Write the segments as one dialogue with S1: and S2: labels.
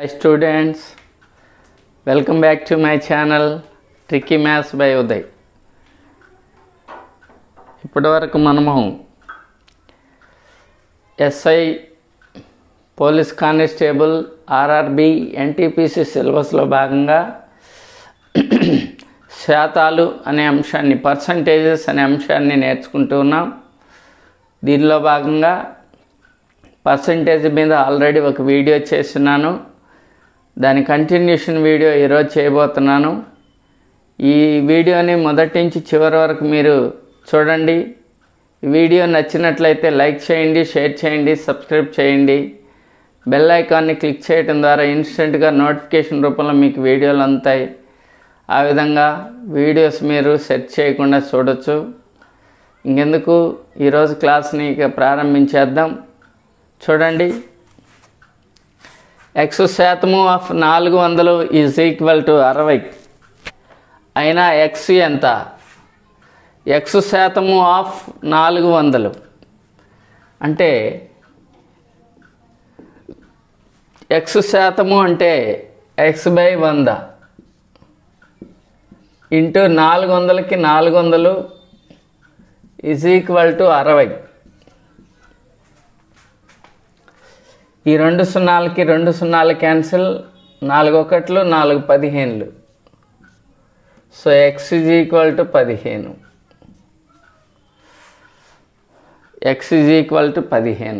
S1: hi students welcome back to my channel tricky maths by Uday ఇప్పటివరకు మనము SI police constable RRB NTPC సిలబస్లో భాగంగా శాతాలు అనే అంశాన్ని పర్సంటేజెస్ అనే అంశాన్ని నేర్చుకుంటూ ఉన్నాం దీనిలో భాగంగా పర్సంటేజ్ మీద ఆల్రెడీ ఒక వీడియో చేస్తున్నాను దాని కంటిన్యూషన్ వీడియో ఈరోజు చేయబోతున్నాను ఈ వీడియోని మొదటి నుంచి చివరి వరకు మీరు చూడండి ఈ వీడియో నచ్చినట్లయితే లైక్ చేయండి షేర్ చేయండి సబ్స్క్రైబ్ చేయండి బెల్ ఐకాన్ని క్లిక్ చేయడం ద్వారా ఇన్స్టెంట్గా నోటిఫికేషన్ రూపంలో మీకు వీడియోలు అందుతాయి ఆ విధంగా వీడియోస్ మీరు సెర్చ్ చేయకుండా చూడొచ్చు ఇంకెందుకు ఈరోజు క్లాస్ని ఇక ప్రారంభించేద్దాం చూడండి ఎక్స్ శాతము ఆఫ్ నాలుగు వందలు ఈజ్ ఈక్వల్ టు అరవై అయినా ఎక్స్ ఎంత ఎక్స్ శాతము ఆఫ్ నాలుగు వందలు అంటే ఎక్స్ శాతము అంటే ఎక్స్ బై వంద ఇంటూ నాలుగు వందలకి నాలుగు వందలు ఈజ్ ఈక్వల్ టు అరవై ఈ రెండు సున్నాలకి రెండు సున్నాలు క్యాన్సిల్ నాలుగు ఒకట్లు నాలుగు పదిహేనులు so X is equal to పదిహేను ఎక్స్ ఈజ్ ఈక్వల్ టు పదిహేను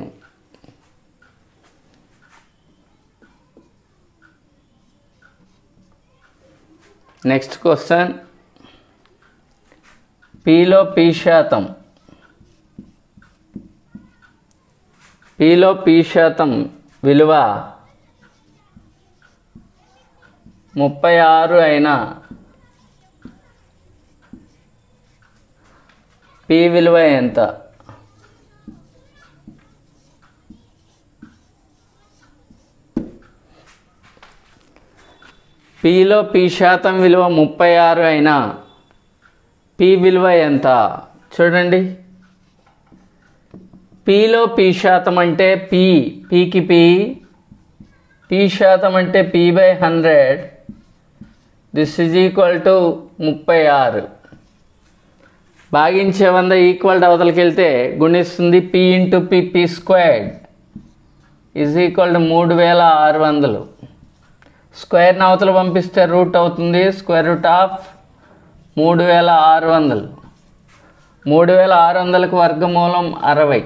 S1: నెక్స్ట్ క్వశ్చన్ పీలో పీ శాతం పీలో పీ శాతం విలువ ముప్పై ఆరు అయినా పీ విలువ ఎంత పీలో పీ శాతం విలువ ముప్పై ఆరు అయినా పీ విలువ ఎంత చూడండి పీలో పీ శాతం అంటే పీ పీకి పీ పీ శాతం అంటే P by hundred this is equal to ముప్పై ఆరు భాగించే వంద ఈక్వల్ అవతలకి వెళ్తే గుణిస్తుంది P into P P squared is equal to మూడు వేల ఆరు వందలు స్క్వేర్ని అవతల పంపిస్తే రూట్ అవుతుంది స్క్వేర్ రూట్ ఆఫ్ మూడు వేల ఆరు వందలు మూడు వేల ఆరు వందలకు వర్గమూలం అరవై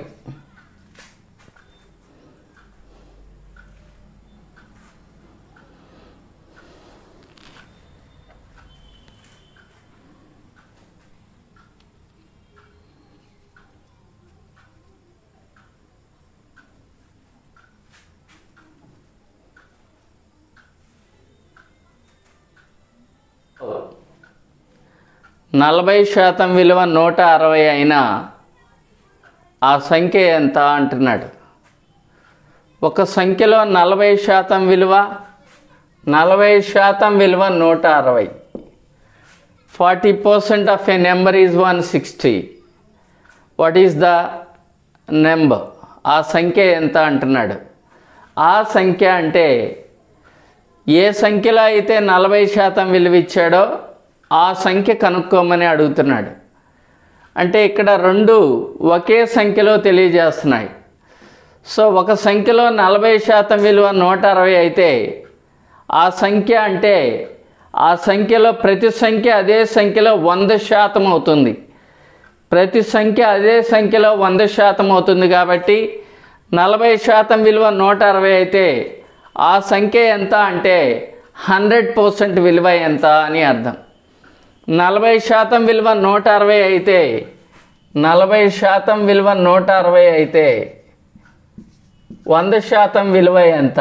S1: నలభై శాతం విలువ నూట అరవై అయినా ఆ సంఖ్య ఎంత అంటున్నాడు ఒక సంఖ్యలో నలభై శాతం విలువ నలభై శాతం విలువ నూట అరవై forty percent of a number is one sixty what is the number ఆ సంఖ్య ఎంత అంటున్నాడు ఆ సంఖ్య అంటే ఏ సంఖ్యలో అయితే నలభై శాతం విలువ ఇచ్చాడో ఆ సంఖ్య కనుక్కోమని అడుగుతున్నాడు అంటే ఇక్కడ రెండు ఒకే సంఖ్యలో తెలియజేస్తున్నాయి సో ఒక సంఖ్యలో నలభై శాతం విలువ నూట అరవై అయితే ఆ సంఖ్య అంటే ఆ సంఖ్యలో ప్రతి సంఖ్య అదే సంఖ్యలో వంద శాతం అవుతుంది ప్రతి సంఖ్య అదే సంఖ్యలో వంద శాతం అవుతుంది కాబట్టి నలభై శాతం విలువ నూట అరవై అయితే ఆ సంఖ్య ఎంత అంటే హండ్రెడ్ పర్సెంట్ విలువ ఎంత అని అర్థం నలభై శాతం విలువ నూట అరవై అయితే నలభై శాతం విలువ నూట అరవై అయితే వంద శాతం విలువ ఎంత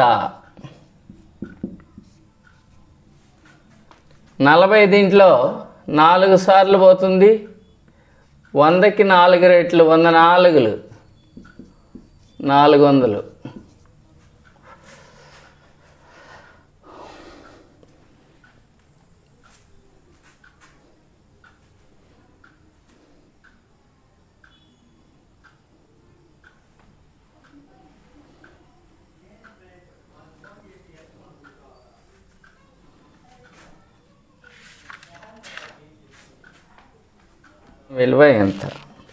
S1: నలభై దీంట్లో నాలుగు సార్లు పోతుంది వందకి నాలుగు రెట్లు వంద నాలుగులు నాలుగు వందలు విలువ ఎంత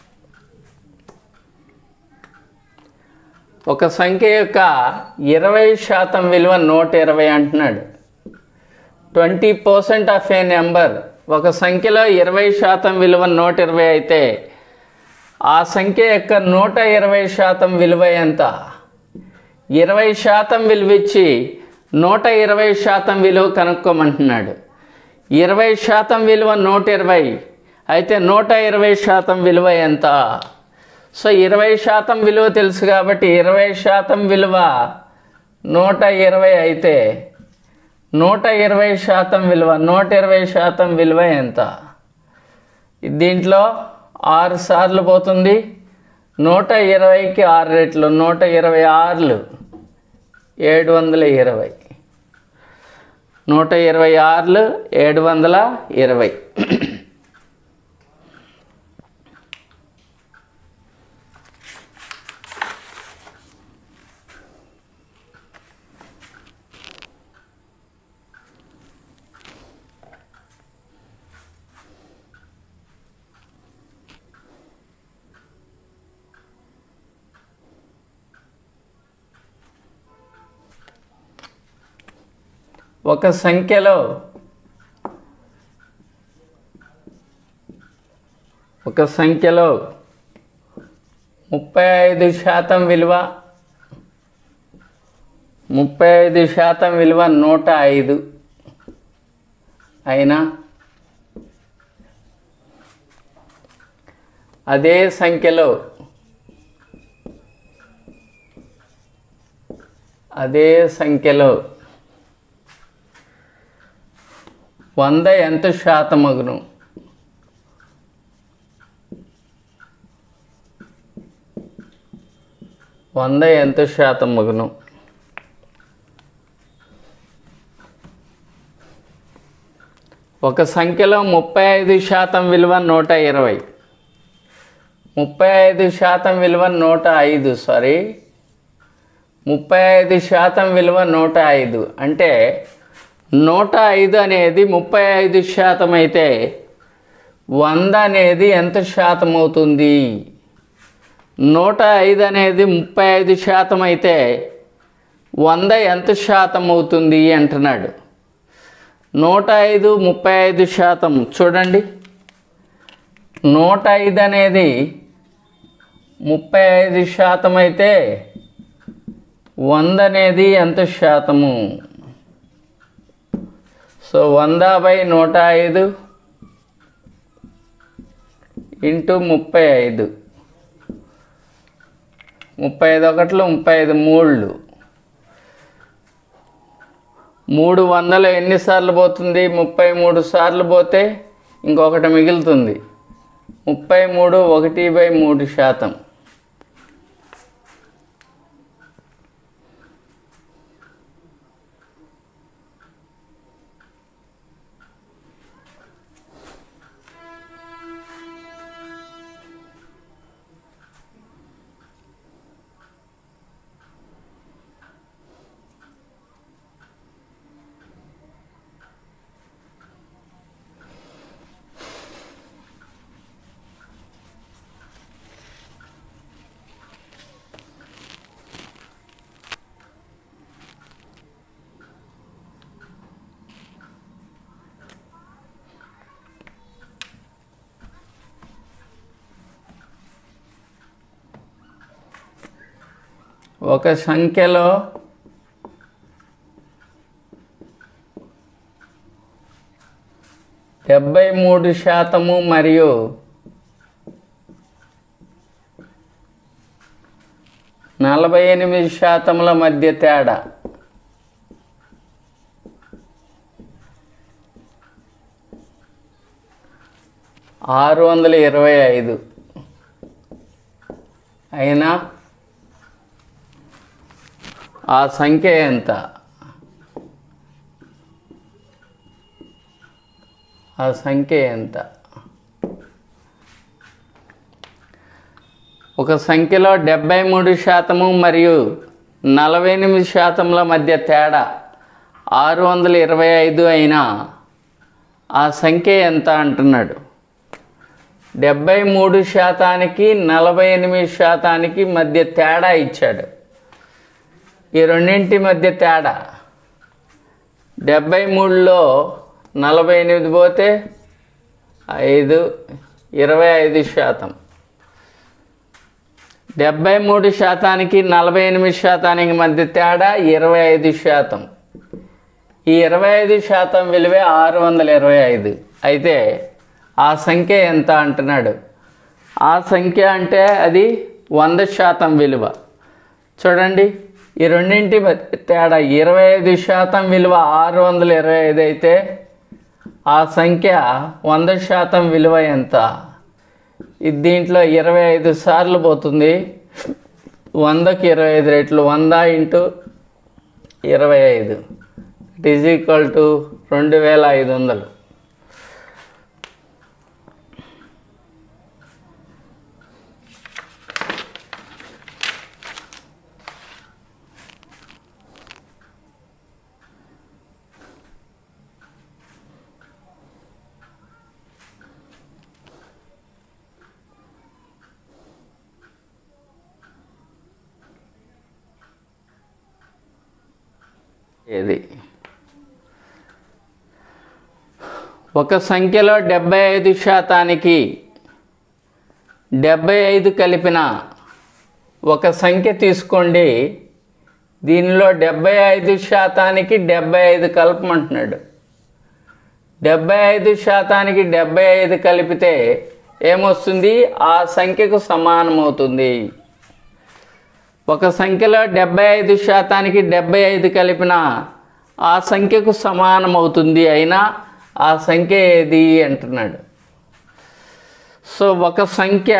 S1: ఒక సంఖ్య యొక్క ఇరవై శాతం విలువ నూట ఇరవై అంటున్నాడు twenty percent of a number ఒక సంఖ్యలో ఇరవై శాతం విలువ నూట ఇరవై అయితే ఆ సంఖ్య యొక్క నూట ఇరవై శాతం విలువ ఎంత ఇరవై శాతం విలువ ఇచ్చి నూట ఇరవై శాతం విలువ కనుక్కోమంటున్నాడు ఇరవై శాతం విలువ నూట ఇరవై అయితే నూట ఇరవై శాతం విలువ ఎంత సో ఇరవై శాతం విలువ తెలుసు కాబట్టి ఇరవై శాతం విలువ నూట ఇరవై అయితే నూట ఇరవై శాతం విలువ నూట ఇరవై శాతం విలువ ఎంత దీంట్లో ఆరు సార్లు పోతుంది నూట ఇరవైకి ఆరు రెట్లు నూట ఇరవై ఆరులు ఏడు వందల ఇరవై నూట ఇరవై ఆరులు ఏడు వందల ఇరవై ఒక సంఖ్యలో ఒక సంఖ్యలో ముప్పై ఐదు శాతం విలువ ముప్పై ఐదు శాతం విలువ నూట ఐదు అయినా అదే సంఖ్యలో అదే సంఖ్యలో వంద ఎంత శాతమగును వంద ఎంత శాతం మగును ఒక సంఖ్యలో ముప్పై ఐదు శాతం విలువ నూట ఇరవై ముప్పై ఐదు శాతం విలువ నూట ఐదు సారీ ముప్పై ఐదు శాతం విలువ నూట ఐదు అంటే నూట ఐదు అనేది ముప్పై ఐదు శాతం అయితే వంద అనేది ఎంత శాతం అవుతుంది నూట ఐదు అనేది ముప్పై ఐదు శాతం అయితే వంద ఎంత శాతం అవుతుంది అంటున్నాడు నూట ఐదు ముప్పై ఐదు శాతం చూడండి నూట ఐదు అనేది ముప్పై ఐదు శాతం అయితే వంద అనేది ఎంత శాతము సో వంద బై నూట ఐదు ఇంటూ ముప్పై ఐదు ముప్పై ఐదు ఒకట్లు ముప్పై ఐదు మూళ్ళు మూడు వందలు ఎన్నిసార్లు పోతుంది ముప్పై మూడు సార్లు పోతే ఇంకొకటి మిగులుతుంది ముప్పై మూడు ఒకటి బై మూడు శాతం ఒక సంఖ్యలో డెబ్బై మూడు శాతము మరియు నలభై ఎనిమిది శాతముల మధ్య తేడా ఆరు వందల ఇరవై ఐదు అయినా ఆ సంఖ్య ఎంత ఆ సంఖ్య ఎంత ఒక సంఖ్యలో డెబ్బై మూడు శాతము మరియు నలభై ఎనిమిది శాతముల మధ్య తేడా ఆరు వందల ఇరవై ఐదు అయినా ఆ సంఖ్య ఎంత అంటున్నాడు డెబ్బై మూడు శాతానికి నలభై ఎనిమిది శాతానికి మధ్య తేడా ఇచ్చాడు ఈ రెండింటి మధ్య తేడా డెబ్బై మూడులో నలభై ఎనిమిది పోతే ఐదు ఇరవై ఐదు శాతం డెబ్బై మూడు శాతానికి నలభై ఎనిమిది శాతానికి మధ్య తేడా ఇరవై ఐదు శాతం ఈ ఇరవై ఐదు శాతం విలువే ఆరు వందల ఇరవై ఐదు అయితే ఆ సంఖ్య ఎంత అంటున్నాడు ఆ సంఖ్య అంటే అది వంద శాతం విలువ చూడండి ఈ రెండింటి మధ్య తేడా ఇరవై ఐదు శాతం విలువ ఆరు వందల ఇరవై ఐదు అయితే ఆ సంఖ్య వంద శాతం విలువ ఎంత ఇది దీంట్లో ఇరవై ఐదు సార్లు పోతుంది వందకి ఇరవై ఐదు రెట్లు వంద ఇంటూ ఇరవై ఐదు ఇట్ ఈజ్ ఈక్వల్ టు రెండు వేల ఐదు వందలు ఇది ఒక సంఖ్యలో డెబ్బై ఐదు శాతానికి డెబ్బై ఐదు కలిపిన ఒక సంఖ్య తీసుకోండి దీనిలో డెబ్బై ఐదు శాతానికి డెబ్బై ఐదు కలపమంటున్నాడు డెబ్బై ఐదు శాతానికి డెబ్బై ఐదు కలిపితే ఏమొస్తుంది ఆ సంఖ్యకు సమానమవుతుంది ఒక సంఖ్యలో డెబ్బై ఐదు శాతానికి డెబ్బై ఐదు కలిపిన ఆ సంఖ్యకు సమానమవుతుంది అయినా ఆ సంఖ్య ఏది అంటున్నాడు సో ఒక సంఖ్య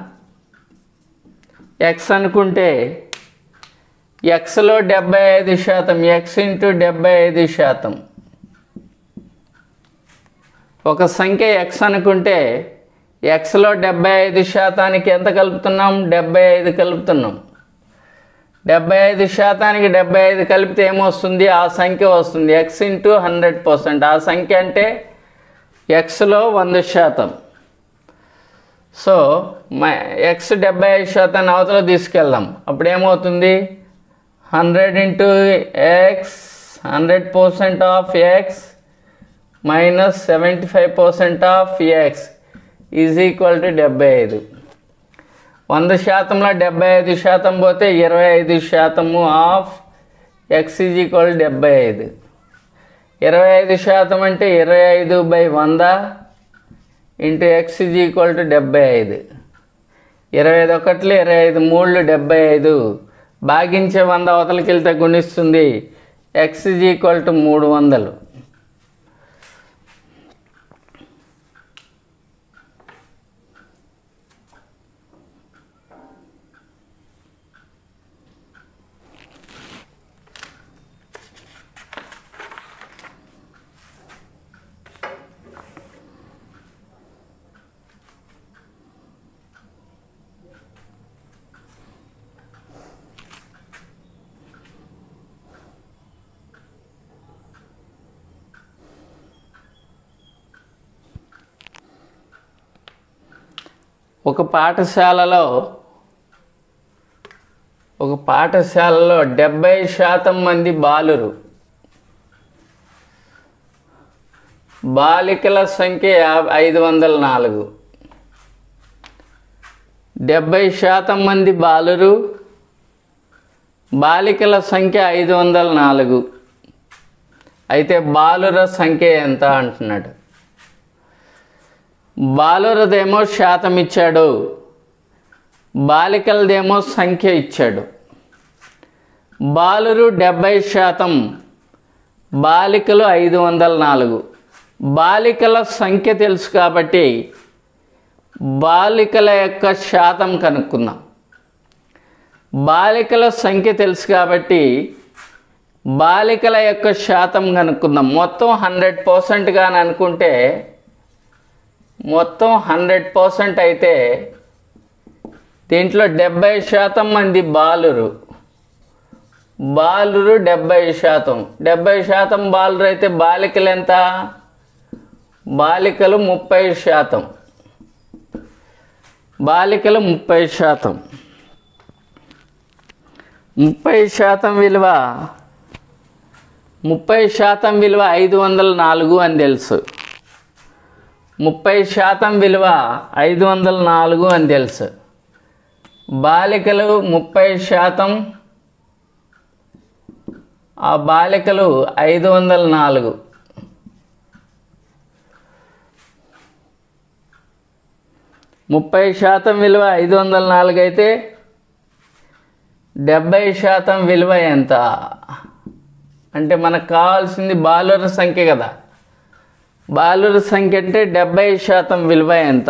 S1: ఎక్స్ అనుకుంటే ఎక్స్లో డెబ్బై ఐదు శాతం ఎక్స్ ఇంటూ డెబ్బై ఐదు శాతం ఒక సంఖ్య ఎక్స్ అనుకుంటే ఎక్స్లో డెబ్బై ఐదు శాతానికి ఎంత కలుపుతున్నాం డెబ్బై ఐదు కలుపుతున్నాం డెబ్బై ఐదు శాతానికి డెబ్బై ఐదు కలిపితే ఏమొస్తుంది ఆ సంఖ్య వస్తుంది ఎక్స్ ఇంటూ హండ్రెడ్ పర్సెంట్ ఆ సంఖ్య అంటే ఎక్స్లో వంద శాతం సో మా ఎక్స్ డెబ్బై ఐదు శాతాన్ని అవతల తీసుకెళ్దాం అప్పుడు ఏమవుతుంది hundred into X hundred percent of X minus seventy five percent of X is equal to డెబ్బై ఐదు వంద శాతంలో డెబ్బై ఐదు శాతం పోతే ఇరవై ఐదు శాతము ఆఫ్ ఎక్స్ ఈజ్ ఈక్వల్ డెబ్బై ఐదు ఇరవై ఐదు శాతం అంటే ఇరవై ఐదు బై వంద into X is equal to డెబ్బై ఐదు ఇరవై ఐదు ఒకట్లు ఇరవై ఐదు మూడు డెబ్బై ఐదు భాగించే వంద అవతలకి వెళ్తే గుణిస్తుంది ఎక్స్ ఈజ్ ఈక్వల్ టు మూడు వందలు ఒక పాఠశాలలో ఒక పాఠశాలలో డెబ్బై శాతం మంది బాలురు బాలికల సంఖ్య యా- ఐదు వందల నాలుగు డెబ్బై శాతం మంది బాలురు బాలికల సంఖ్య ఐదు వందల నాలుగు అయితే బాలుర సంఖ్య ఎంత అంటున్నాడు బాలురదేమో శాతం ఇచ్చాడు బాలికలదేమో సంఖ్య ఇచ్చాడు బాలురు డెబ్బై శాతం బాలికలు ఐదు వందల నాలుగు బాలికల సంఖ్య తెలుసు కాబట్టి బాలికల యొక్క శాతం కనుక్కుందాం బాలికల సంఖ్య తెలుసు కాబట్టి బాలికల యొక్క శాతం కనుక్కుందాం మొత్తం హండ్రెడ్ పర్సెంట్గా అనుకుంటే మొత్తం హండ్రెడ్ పర్సెంట్ అయితే దీంట్లో డెబ్బై శాతం మంది బాలురు బాలురు డెబ్బై శాతం డెబ్బై శాతం బాలురు అయితే బాలికలు ఎంత బాలికలు ముప్పై శాతం బాలికలు ముప్పై శాతం ముప్పై శాతం విలువ ముప్పై శాతం విలువ ఐదు వందల నాలుగు అని తెలుసు ముప్పై శాతం విలువ ఐదు వందల నాలుగు అని తెలుసు బాలికలు ముప్పై శాతం ఆ బాలికలు ఐదు వందల నాలుగు ముప్పై శాతం విలువ ఐదు వందల నాలుగు అయితే డెబ్బై శాతం విలువ ఎంత అంటే మనకు కావాల్సింది బాలుర సంఖ్య కదా బాలుర సంఖ్య అంటే డెబ్బై శాతం విలువ ఎంత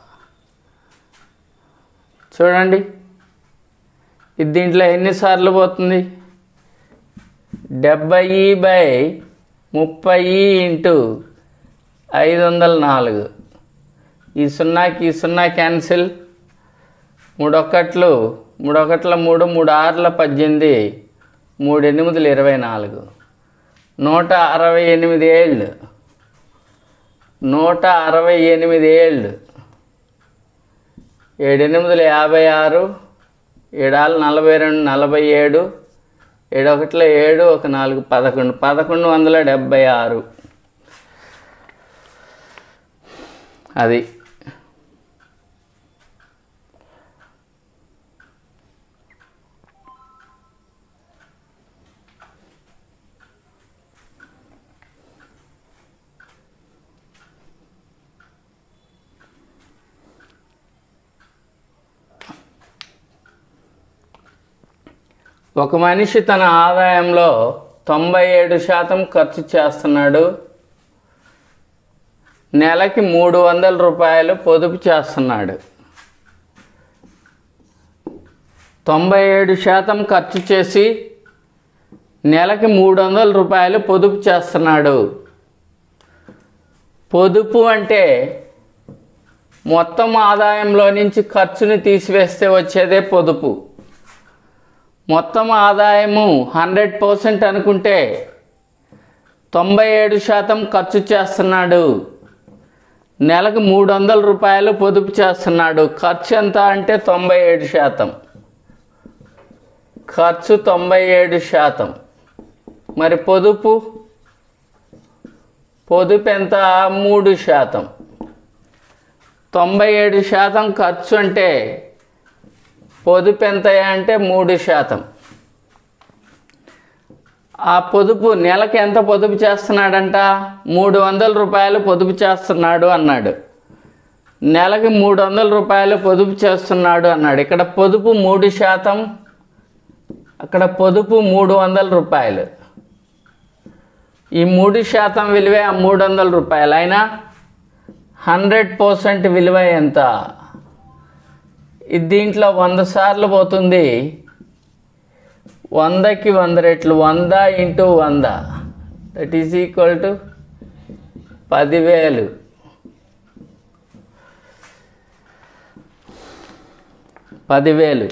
S1: చూడండి ఇది దీంట్లో ఎన్నిసార్లు పోతుంది డెబ్బై బై ముప్పై ఇంటూ ఐదు వందల నాలుగు ఈ సున్నాకి ఈ సున్నా క్యాన్సిల్ మూడొక్కట్లు మూడొక్కట్ల మూడు మూడు ఆరుల పద్దెనిమిది మూడు ఎనిమిదిలు ఇరవై నాలుగు నూట అరవై ఎనిమిది ఏళ్ళు నూట అరవై ఎనిమిది ఏళ్ళు ఏడు ఎనిమిదిలు యాభై ఆరు ఏడాలు నలభై రెండు నలభై ఏడు ఏడొకటిలో ఏడు ఒక నాలుగు పదకొండు పదకొండు వందల డెబ్భై ఆరు అది ఒక మనిషి తన ఆదాయంలో తొంభై ఏడు శాతం ఖర్చు చేస్తున్నాడు నెలకి మూడు వందల రూపాయలు పొదుపు చేస్తున్నాడు తొంభై ఏడు శాతం ఖర్చు చేసి నెలకి మూడు వందల రూపాయలు పొదుపు చేస్తున్నాడు పొదుపు అంటే మొత్తం ఆదాయంలో నుంచి ఖర్చుని తీసివేస్తే వచ్చేదే పొదుపు మొత్తం ఆదాయము హండ్రెడ్ పర్సెంట్ అనుకుంటే తొంభై ఏడు శాతం ఖర్చు చేస్తున్నాడు నెలకు మూడు వందల రూపాయలు పొదుపు చేస్తున్నాడు ఖర్చు ఎంత అంటే తొంభై ఏడు శాతం ఖర్చు తొంభై ఏడు శాతం మరి పొదుపు పొదుపు ఎంత మూడు శాతం తొంభై ఏడు శాతం ఖర్చు అంటే పొదుపు ఎంత అంటే మూడు శాతం ఆ పొదుపు నెలకి ఎంత పొదుపు చేస్తున్నాడంట మూడు వందల రూపాయలు పొదుపు చేస్తున్నాడు అన్నాడు నెలకి మూడు వందల రూపాయలు పొదుపు చేస్తున్నాడు అన్నాడు ఇక్కడ పొదుపు మూడు శాతం అక్కడ పొదుపు మూడు వందల రూపాయలు ఈ మూడు శాతం విలువే ఆ మూడు వందల రూపాయలు అయినా హండ్రెడ్ పర్సెంట్ విలువ ఎంత ఇది దీంట్లో వంద సార్లు పోతుంది వందకి వంద రెట్లు వంద ఇంటూ వంద దట్ ఈజ్ ఈక్వల్ టు పదివేలు పదివేలు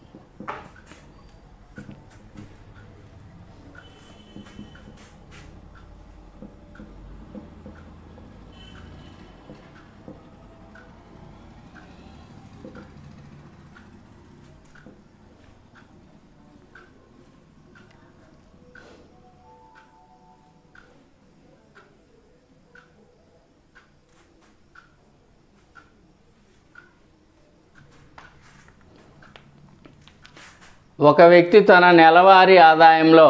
S1: ఒక వ్యక్తి తన నెలవారీ ఆదాయంలో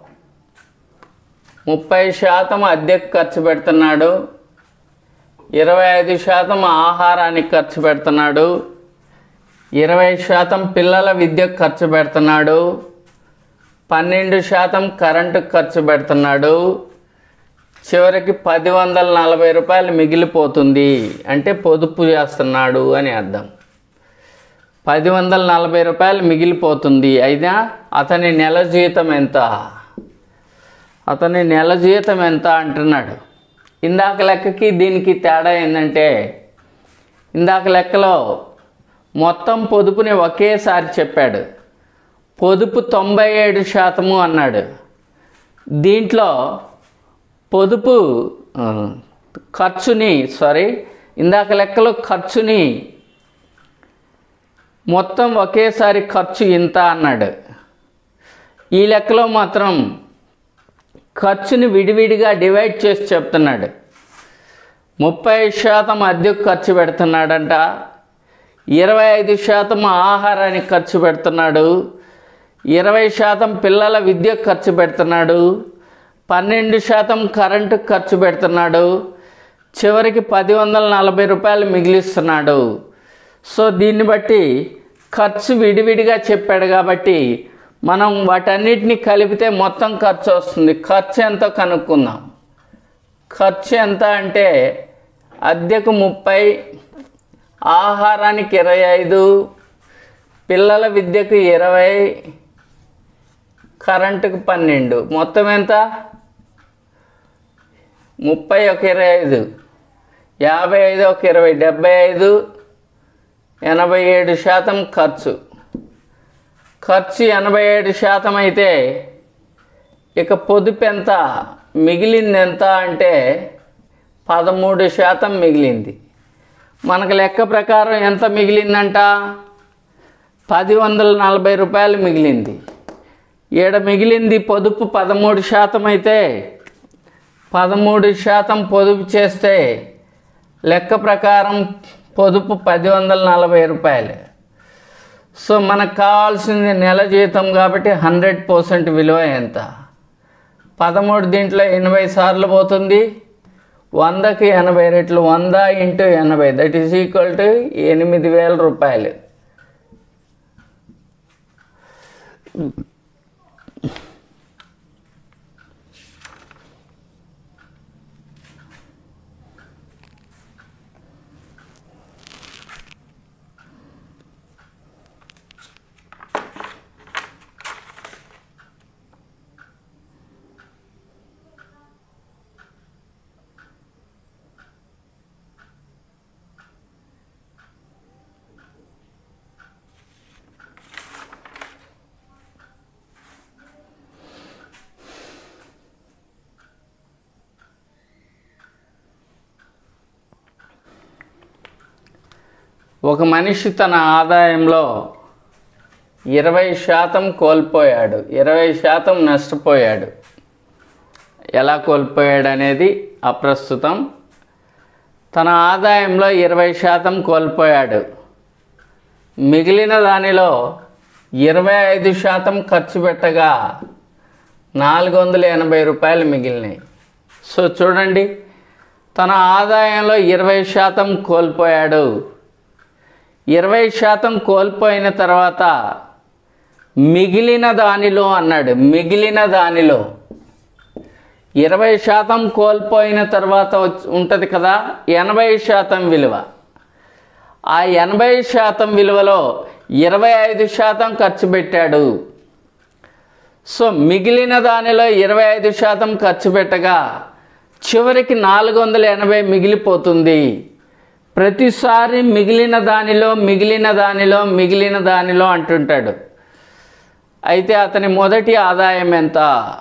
S1: ముప్పై శాతం అద్దెకు ఖర్చు పెడుతున్నాడు ఇరవై ఐదు శాతం ఆహారానికి ఖర్చు పెడుతున్నాడు ఇరవై శాతం పిల్లల విద్యకు ఖర్చు పెడుతున్నాడు పన్నెండు శాతం కరెంటుకు ఖర్చు పెడుతున్నాడు చివరికి పది వందల నలభై రూపాయలు మిగిలిపోతుంది అంటే పొదుపు చేస్తున్నాడు అని అర్థం పది వందల నలభై రూపాయలు మిగిలిపోతుంది అయినా అతని నెల జీతం ఎంత అతని నెల జీతం ఎంత అంటున్నాడు ఇందాక లెక్కకి దీనికి తేడా ఏంటంటే ఇందాక లెక్కలో మొత్తం పొదుపుని ఒకేసారి చెప్పాడు పొదుపు తొంభై ఏడు శాతము అన్నాడు దీంట్లో పొదుపు ఖర్చుని సారీ ఇందాక లెక్కలో ఖర్చుని మొత్తం ఒకేసారి ఖర్చు ఇంత అన్నాడు ఈ లెక్కలో మాత్రం ఖర్చుని విడివిడిగా డివైడ్ చేసి చెప్తున్నాడు ముప్పై శాతం అద్దెకు ఖర్చు పెడుతున్నాడంట ఇరవై ఐదు శాతం ఆహారానికి ఖర్చు పెడుతున్నాడు ఇరవై శాతం పిల్లల విద్యకు ఖర్చు పెడుతున్నాడు పన్నెండు శాతం కరెంటుకు ఖర్చు పెడుతున్నాడు చివరికి పది వందల నలభై రూపాయలు మిగిలిస్తున్నాడు సో దీన్ని బట్టి ఖర్చు విడివిడిగా చెప్పాడు కాబట్టి మనం వాటన్నిటిని కలిపితే మొత్తం ఖర్చు వస్తుంది ఖర్చు ఎంతో కనుక్కుందాం ఖర్చు ఎంత అంటే అద్దెకు ముప్పై ఆహారానికి ఇరవై ఐదు పిల్లల విద్యకు ఇరవై కరెంటుకు పన్నెండు మొత్తం ఎంత ముప్పై ఒక ఇరవై ఐదు యాభై ఐదు ఒక ఇరవై డెబ్బై ఐదు ఎనభై ఏడు శాతం ఖర్చు ఖర్చు ఎనభై ఏడు శాతం అయితే ఇక పొదుపు ఎంత మిగిలింది ఎంత అంటే పదమూడు శాతం మిగిలింది మనకు లెక్క ప్రకారం ఎంత మిగిలిందంట పది వందల నలభై రూపాయలు మిగిలింది ఈడ మిగిలింది పొదుపు పదమూడు శాతం అయితే పదమూడు శాతం పొదుపు చేస్తే లెక్క ప్రకారం పొదుపు పది వందల నలభై రూపాయలు సో మనకు కావాల్సింది నెల జీతం కాబట్టి హండ్రెడ్ పర్సెంట్ విలువ ఎంత పదమూడు దీంట్లో ఎనభై సార్లు పోతుంది వందకి ఎనభై రెట్లు వంద ఇంటూ ఎనభై దట్ ఈస్ ఈక్వల్ టు ఎనిమిది వేల రూపాయలు ఒక మనిషి తన ఆదాయంలో ఇరవై శాతం కోల్పోయాడు ఇరవై శాతం నష్టపోయాడు ఎలా కోల్పోయాడు అనేది అప్రస్తుతం తన ఆదాయంలో ఇరవై శాతం కోల్పోయాడు మిగిలిన దానిలో ఇరవై ఐదు శాతం ఖర్చు పెట్టగా నాలుగు వందల ఎనభై రూపాయలు మిగిలినాయి సో చూడండి తన ఆదాయంలో ఇరవై శాతం కోల్పోయాడు ఇరవై శాతం కోల్పోయిన తర్వాత మిగిలిన దానిలో అన్నాడు మిగిలిన దానిలో ఇరవై శాతం కోల్పోయిన తర్వాత వచ్చి- ఉంటుంది కదా ఎనభై శాతం విలువ ఆ ఎనభై శాతం విలువలో ఇరవై ఐదు శాతం ఖర్చు పెట్టాడు సో మిగిలిన దానిలో ఇరవై ఐదు శాతం ఖర్చు పెట్టగా చివరికి నాలుగు వందల ఎనభై మిగిలిపోతుంది ప్రతిసారి మిగిలిన దానిలో మిగిలిన దానిలో మిగిలిన దానిలో అంటుంటాడు అయితే అతని మొదటి ఆదాయం ఎంత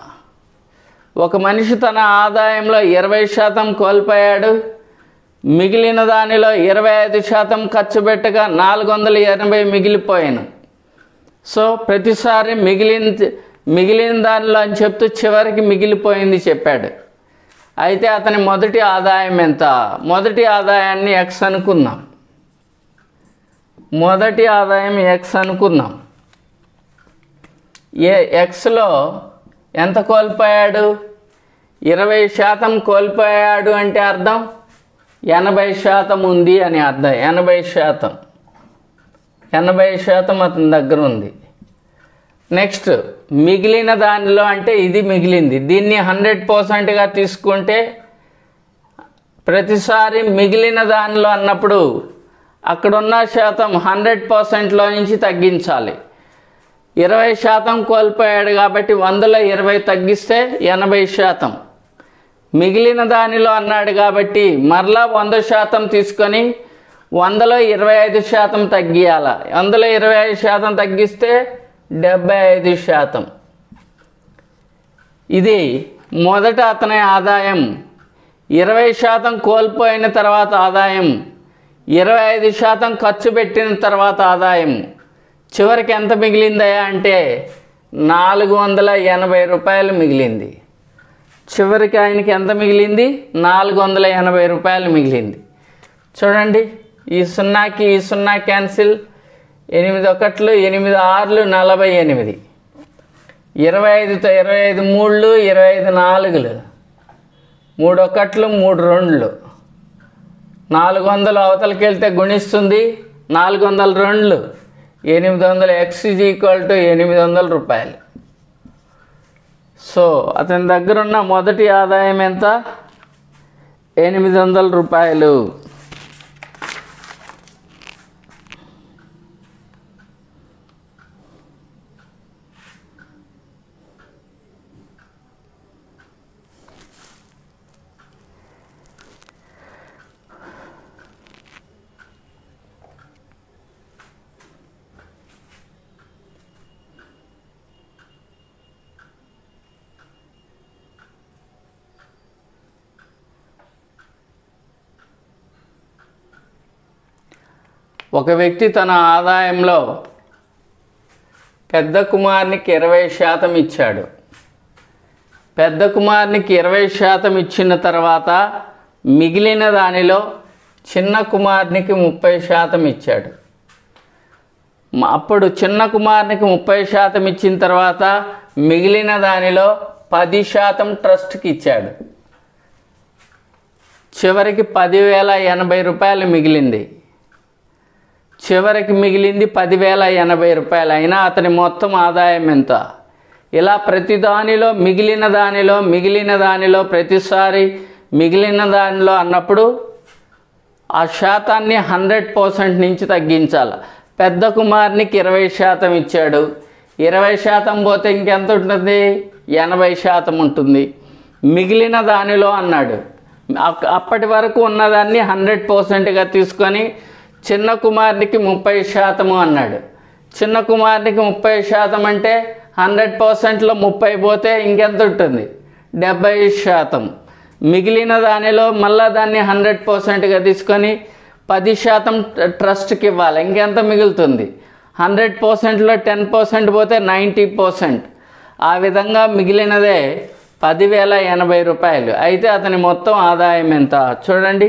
S1: ఒక మనిషి తన ఆదాయంలో ఇరవై శాతం కోల్పోయాడు మిగిలిన దానిలో ఇరవై ఐదు శాతం ఖర్చు పెట్టగా నాలుగు వందల ఎనభై మిగిలిపోయాను సో ప్రతిసారి మిగిలిన మిగిలిన దానిలో అని చెప్తూ చివరికి మిగిలిపోయింది చెప్పాడు అయితే అతని మొదటి ఆదాయం ఎంత మొదటి ఆదాయాన్ని ఎక్స్ అనుకుందాం మొదటి ఆదాయం ఎక్స్ అనుకుందాం ఏ ఎక్స్లో ఎంత కోల్పోయాడు ఇరవై శాతం కోల్పోయాడు అంటే అర్థం ఎనభై శాతం ఉంది అని అర్థం ఎనభై శాతం ఎనభై శాతం అతని దగ్గర ఉంది నెక్స్ట్ మిగిలిన దానిలో అంటే ఇది మిగిలింది దీన్ని హండ్రెడ్ పర్సెంట్గా తీసుకుంటే ప్రతిసారి మిగిలిన దానిలో అన్నప్పుడు అక్కడున్న శాతం హండ్రెడ్ పర్సెంట్లో నుంచి తగ్గించాలి ఇరవై శాతం కోల్పోయాడు కాబట్టి వందలో ఇరవై తగ్గిస్తే ఎనభై శాతం మిగిలిన దానిలో అన్నాడు కాబట్టి మరలా వంద శాతం తీసుకొని వందలో ఇరవై ఐదు శాతం తగ్గియాల వందలో ఇరవై ఐదు శాతం తగ్గిస్తే డెబ్బై ఐదు శాతం ఇది మొదట అతని ఆదాయం ఇరవై శాతం కోల్పోయిన తర్వాత ఆదాయం ఇరవై ఐదు శాతం ఖర్చు పెట్టిన తర్వాత ఆదాయం చివరికి ఎంత మిగిలిందయా అంటే నాలుగు వందల ఎనభై రూపాయలు మిగిలింది చివరికి ఆయనకి ఎంత మిగిలింది నాలుగు వందల ఎనభై రూపాయలు మిగిలింది చూడండి ఈ సున్నాకి ఈ సున్నా క్యాన్సిల్ ఎనిమిది ఒకట్లు ఎనిమిది ఆరులు నలభై ఎనిమిది ఇరవై ఐదుతో ఇరవై ఐదు మూళ్ళు ఇరవై ఐదు నాలుగులు మూడు ఒకట్లు మూడు రెండ్లు నాలుగు వందలు అవతలకి వెళ్తే గుణిస్తుంది నాలుగు వందల రెండ్లు ఎనిమిది వందల ఎక్స్ ఈజ్ ఈక్వల్ టు ఎనిమిది వందల రూపాయలు సో అతని దగ్గర ఉన్న మొదటి ఆదాయం ఎంత ఎనిమిది వందల రూపాయలు ఒక వ్యక్తి తన ఆదాయంలో పెద్ద కుమారునికి ఇరవై శాతం ఇచ్చాడు పెద్ద కుమారునికి ఇరవై శాతం ఇచ్చిన తర్వాత మిగిలిన దానిలో చిన్న కుమారునికి ముప్పై శాతం ఇచ్చాడు మ- అప్పుడు చిన్న కుమారునికి ముప్పై శాతం ఇచ్చిన తర్వాత మిగిలిన దానిలో పది శాతం ట్రస్ట్కి ఇచ్చాడు చివరికి పదివేల ఎనభై రూపాయలు మిగిలింది చివరికి మిగిలింది పదివేల ఎనభై రూపాయలు అయినా అతని మొత్తం ఆదాయం ఎంత ఇలా ప్రతి దానిలో మిగిలిన దానిలో మిగిలిన దానిలో ప్రతిసారి మిగిలిన దానిలో అన్నప్పుడు ఆ శాతాన్ని హండ్రెడ్ పర్సెంట్ నుంచి తగ్గించాలి పెద్ద కుమారునికి ఇరవై శాతం ఇచ్చాడు ఇరవై శాతం పోతే ఇంకెంత ఉంటుంది ఎనభై శాతం ఉంటుంది మిగిలిన దానిలో అన్నాడు అక్- అప్పటి వరకు ఉన్నదాన్ని హండ్రెడ్ పర్సెంట్గా తీసుకొని చిన్న కుమారునికి ముప్పై శాతము అన్నాడు చిన్న కుమారునికి ముప్పై శాతం అంటే హండ్రెడ్ పర్సెంట్లో ముప్పై పోతే ఇంకెంత ఉంటుంది డెబ్బై శాతం మిగిలిన దానిలో మళ్ళా దాన్ని హండ్రెడ్ పర్సెంట్గా తీసుకొని పది శాతం ట- ట్రస్ట్కి ఇవ్వాలి ఇంకెంత మిగులుతుంది హండ్రెడ్ పర్సెంట్లో టెన్ పర్సెంట్ పోతే నైంటీ పర్సెంట్ ఆ విధంగా మిగిలినదే పదివేల ఎనభై రూపాయలు అయితే అతని మొత్తం ఆదాయం ఎంత చూడండి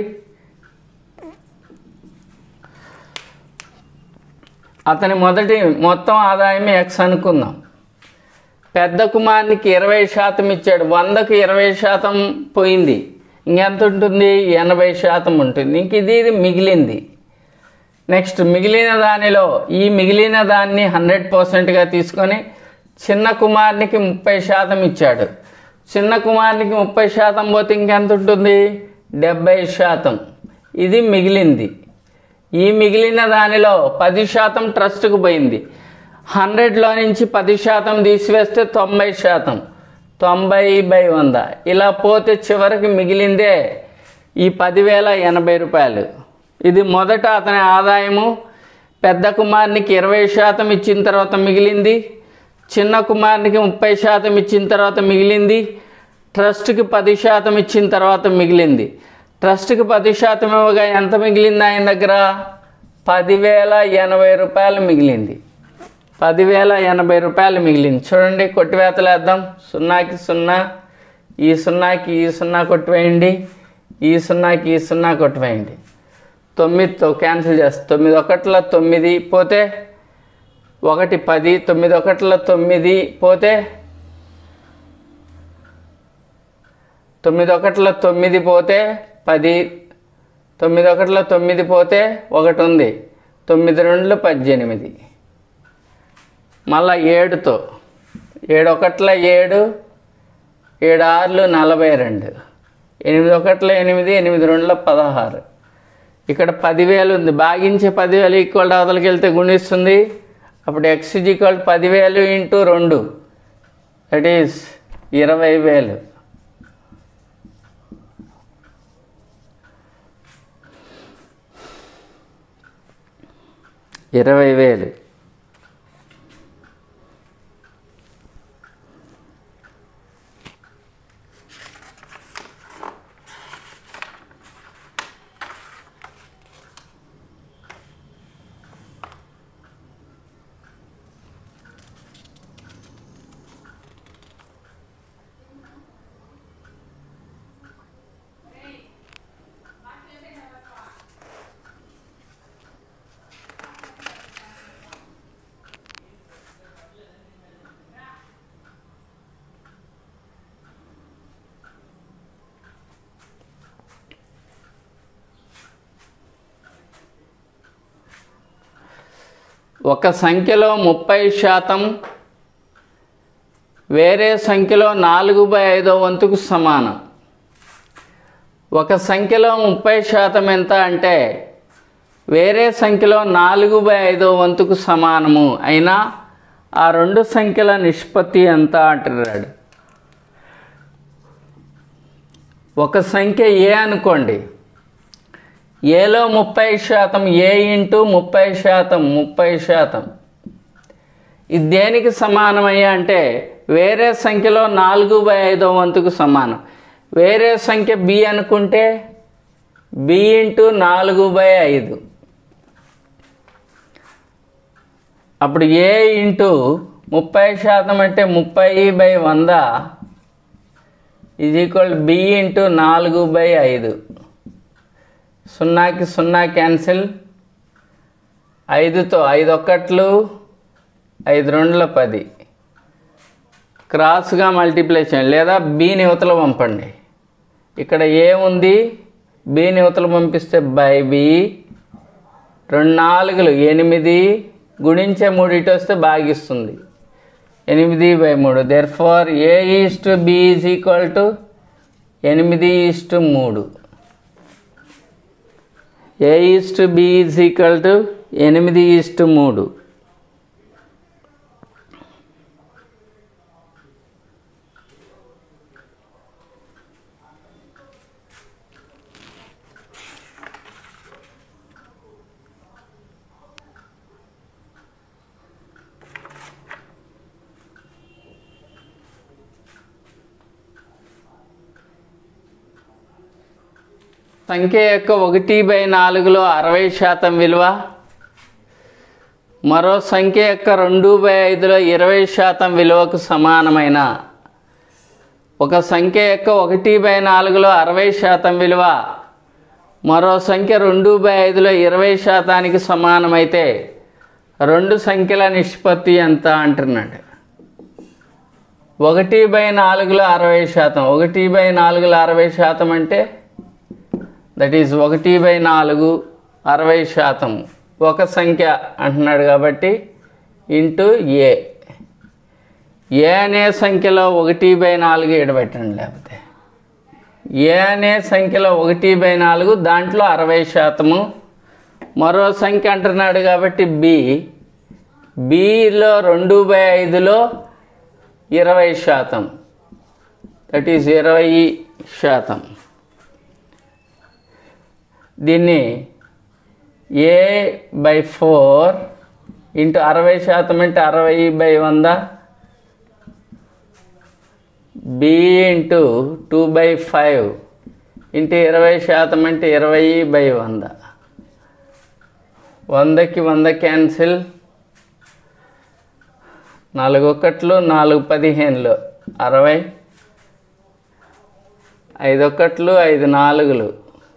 S1: అతని మొదటి మొత్తం ఆదాయం ఎక్స్ అనుకుందాం పెద్ద కుమారునికి ఇరవై శాతం ఇచ్చాడు వందకు ఇరవై శాతం పోయింది ఇంకెంత ఉంటుంది ఎనభై శాతం ఉంటుంది ఇంక ఇది ఇది మిగిలింది నెక్స్ట్ మిగిలిన దానిలో ఈ మిగిలిన దాన్ని హండ్రెడ్ పర్సెంట్గా తీసుకొని చిన్న కుమారునికి ముప్పై శాతం ఇచ్చాడు చిన్న కుమారునికి ముప్పై శాతం పోతే ఇంకెంత ఉంటుంది డెబ్బై శాతం ఇది మిగిలింది ఈ మిగిలిన దానిలో పది శాతం ట్రస్ట్కు పోయింది హండ్రెడ్లో నుంచి పది శాతం తీసివేస్తే తొంభై శాతం తొంభై బై వంద ఇలా పోతే చివరికి మిగిలిందే ఈ పదివేల ఎనభై రూపాయలు ఇది మొదట అతని ఆదాయము పెద్ద కుమారునికి ఇరవై శాతం ఇచ్చిన తర్వాత మిగిలింది చిన్న కుమారునికి ముప్పై శాతం ఇచ్చిన తర్వాత మిగిలింది ట్రస్ట్కి పది శాతం ఇచ్చిన తర్వాత మిగిలింది ట్రస్ట్కి పది శాతం ఇవ్వగా ఎంత మిగిలింది ఆయన దగ్గర పదివేల ఎనభై రూపాయలు మిగిలింది పదివేల ఎనభై రూపాయలు మిగిలింది చూడండి కొట్టివేతలు వేద్దాం సున్నాకి సున్నా ఈ సున్నాకి ఈ సున్నా కొట్టివేయండి ఈ సున్నాకి ఈ సున్నా కొట్టివేయండి తొమ్మిదితో క్యాన్సిల్ చేస్తా తొమ్మిది ఒకట్ల తొమ్మిది పోతే ఒకటి పది తొమ్మిది ఒకట్ల తొమ్మిది పోతే తొమ్మిది ఒకట్ల తొమ్మిది పోతే పది తొమ్మిది ఒకట్ల తొమ్మిది పోతే ఒకటి ఉంది తొమ్మిది రెండులు పద్దెనిమిది మళ్ళా ఏడుతో ఏడు ఒకట్ల ఏడు ఏడు ఆరులు నలభై రెండు ఎనిమిది ఒకట్ల ఎనిమిది ఎనిమిది రెండుల పదహారు ఇక్కడ పదివేలు ఉంది భాగించే పదివేలు ఈక్వల్ అవతలకి వెళ్తే గుణిస్తుంది అప్పుడు ఎక్స్ ఈక్వల్ పదివేలు ఇంటూ రెండు దట్ ఈస్ ఇరవై వేలు ఇరవై వేలు ఒక సంఖ్యలో ముప్పై శాతం వేరే సంఖ్యలో నాలుగు బై ఐదో వంతుకు సమానం ఒక సంఖ్యలో ముప్పై శాతం ఎంత అంటే వేరే సంఖ్యలో నాలుగు బై ఐదో వంతుకు సమానము అయినా ఆ రెండు సంఖ్యల నిష్పత్తి ఎంత అంటున్నాడు ఒక సంఖ్య ఏ అనుకోండి ఏలో ముప్పై శాతం ఏ ఇంటూ ముప్పై శాతం ముప్పై శాతం ఇది దేనికి సమానమయ్యా అంటే వేరే సంఖ్యలో నాలుగు బై ఐదో వంతుకు సమానం వేరే సంఖ్య బి అనుకుంటే బి ఇంటూ నాలుగు బై ఐదు అప్పుడు ఏ ఇంటూ ముప్పై శాతం అంటే ముప్పై బై వంద ఇది ఈక్వల్ బి ఇంటూ నాలుగు బై ఐదు సున్నాకి సున్నా క్యాన్సిల్ ఐదుతో ఐదు ఒక్కట్లు ఐదు రెండుల పది క్రాస్గా మల్టిప్లేషన్ లేదా బీని యువతలు పంపండి ఇక్కడ ఏ ఉంది బీని యువతలు పంపిస్తే బై బి రెండు నాలుగులు ఎనిమిది గుణించే మూడు ఇటు వస్తే భాగిస్తుంది ఎనిమిది బై మూడు there for A is to B is equal to ఎనిమిది ఈస్ టు మూడు A is to B is equal to ఎనిమిది ఈస్ టు మూడు సంఖ్య యొక్క ఒకటి బై నాలుగులో అరవై శాతం విలువ మరో సంఖ్య యొక్క రెండు బై ఐదులో ఇరవై శాతం విలువకు సమానమైన ఒక సంఖ్య యొక్క ఒకటి బై నాలుగులో అరవై శాతం విలువ మరో సంఖ్య రెండు బై ఐదులో ఇరవై శాతానికి సమానమైతే రెండు సంఖ్యల నిష్పత్తి ఎంత అంటున్నాడు ఒకటి బై నాలుగులో అరవై శాతం ఒకటి బై నాలుగులో అరవై శాతం అంటే దట్ ఈజ్ ఒకటి బై నాలుగు అరవై శాతం ఒక సంఖ్య అంటున్నాడు కాబట్టి ఇంటూ ఏ ఏ అనే సంఖ్యలో ఒకటి బై నాలుగు ఎడబెట్టండి లేకపోతే ఏ అనే సంఖ్యలో ఒకటి బై నాలుగు దాంట్లో అరవై శాతము మరో సంఖ్య అంటున్నాడు కాబట్టి బి బిలో రెండు బై ఐదులో ఇరవై శాతం దట్ ఈజ్ ఇరవై శాతం దీన్ని ఏ బై ఫోర్ ఇంటూ అరవై శాతం అంటే అరవై బై వంద B into two by five into ఇరవై శాతం అంటే ఇరవై బై వంద వందకి వంద క్యాన్సిల్ నాలుగు ఒకట్లు నాలుగు పదిహేనులు అరవై ఐదు ఒకట్లు ఐదు నాలుగులు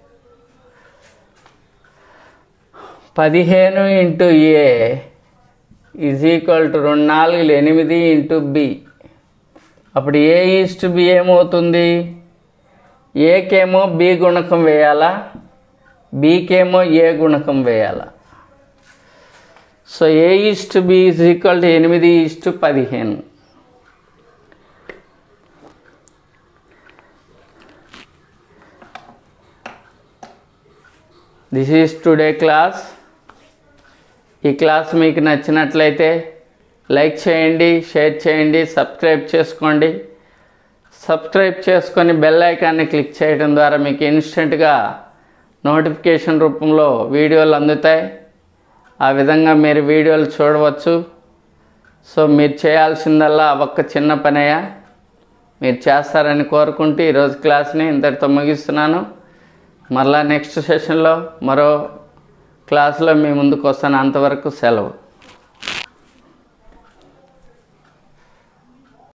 S1: పదిహేను into A is equal to రెండు నాలుగులు ఎనిమిది ఇంటూ బి అప్పుడు ఏ ఈస్ట్ బి ఏమవుతుంది ఏకేమో బి గుణకం వేయాలా బీకేమో ఏ గుణకం వేయాలా so A is B is equal to ఎనిమిది ఈస్ట్ పదిహేను దిస్ ఈజ్ టుడే క్లాస్ ఈ క్లాస్ మీకు నచ్చినట్లయితే లైక్ చేయండి షేర్ చేయండి సబ్స్క్రైబ్ చేసుకోండి సబ్స్క్రైబ్ చేసుకొని బెల్ ఐకాన్ని క్లిక్ చేయడం ద్వారా మీకు ఇన్స్టెంట్గా నోటిఫికేషన్ రూపంలో వీడియోలు అందుతాయి ఆ విధంగా మీరు వీడియోలు చూడవచ్చు సో మీరు చేయాల్సిందల్లా ఒక్క చిన్న పనయ్యా మీరు చేస్తారని కోరుకుంటూ ఈరోజు క్లాస్ని ఇంతటితో ముగిస్తున్నాను మరలా నెక్స్ట్ సెషన్లో మరో క్లాస్లో మీ ముందుకు వస్తాను అంతవరకు సెలవు